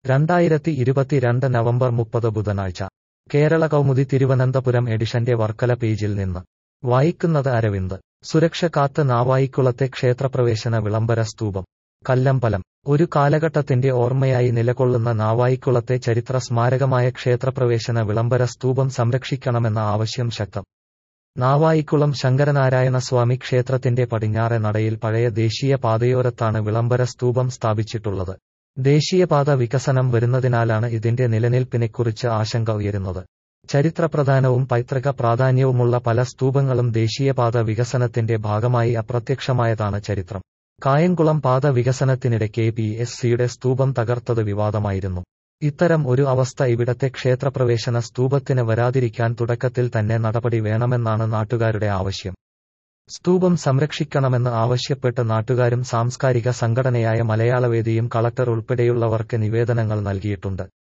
രണ്ടായിരത്തി ഇരുപത്തിരണ്ട് നവംബർ മുപ്പത് ബുധനാഴ്ച കേരള കൗമുദി തിരുവനന്തപുരം എഡിഷന്റെ വർക്കല പേജിൽ നിന്ന് വായിക്കുന്നത് അരവിന്ദ് സുരക്ഷ കാത്ത് നാവായിക്കുളത്തെ ക്ഷേത്രപ്രവേശന വിളംബര സ്തൂപം കല്ലമ്പലം ഒരു കാലഘട്ടത്തിന്റെ ഓർമ്മയായി നിലകൊള്ളുന്ന നാവായിക്കുളത്തെ ചരിത്ര സ്മാരകമായ ക്ഷേത്രപ്രവേശന വിളംബര സ്തൂപം സംരക്ഷിക്കണമെന്ന ആവശ്യം ശക്തം നാവായിക്കുളം ശങ്കരനാരായണ സ്വാമി ക്ഷേത്രത്തിന്റെ പടിഞ്ഞാറെ നടയിൽ പഴയ ദേശീയ പാതയോരത്താണ് വിളംബര സ്തൂപം സ്ഥാപിച്ചിട്ടുള്ളത് ദേശീയപാത വികസനം വരുന്നതിനാലാണ് ഇതിന്റെ നിലനിൽപ്പിനെക്കുറിച്ച് ആശങ്ക ഉയരുന്നത് ചരിത്രപ്രധാനവും പൈതൃക പ്രാധാന്യവുമുള്ള പല സ്തൂപങ്ങളും ദേശീയപാത വികസനത്തിന്റെ ഭാഗമായി അപ്രത്യക്ഷമായതാണ് ചരിത്രം കായംകുളം പാത വികസനത്തിനിടെ കെ പി എസ് സിയുടെ സ്തൂപം തകർത്തത് വിവാദമായിരുന്നു ഇത്തരം ഒരു അവസ്ഥ ഇവിടത്തെ ക്ഷേത്രപ്രവേശന സ്തൂപത്തിന് വരാതിരിക്കാൻ തുടക്കത്തിൽ തന്നെ നടപടി വേണമെന്നാണ് നാട്ടുകാരുടെ ആവശ്യം സ്തൂപം സംരക്ഷിക്കണമെന്ന് ആവശ്യപ്പെട്ട് നാട്ടുകാരും സാംസ്കാരിക സംഘടനയായ മലയാളവേദിയും കളക്ടർ ഉൾപ്പെടെയുള്ളവർക്ക് നിവേദനങ്ങൾ നൽകിയിട്ടുണ്ട്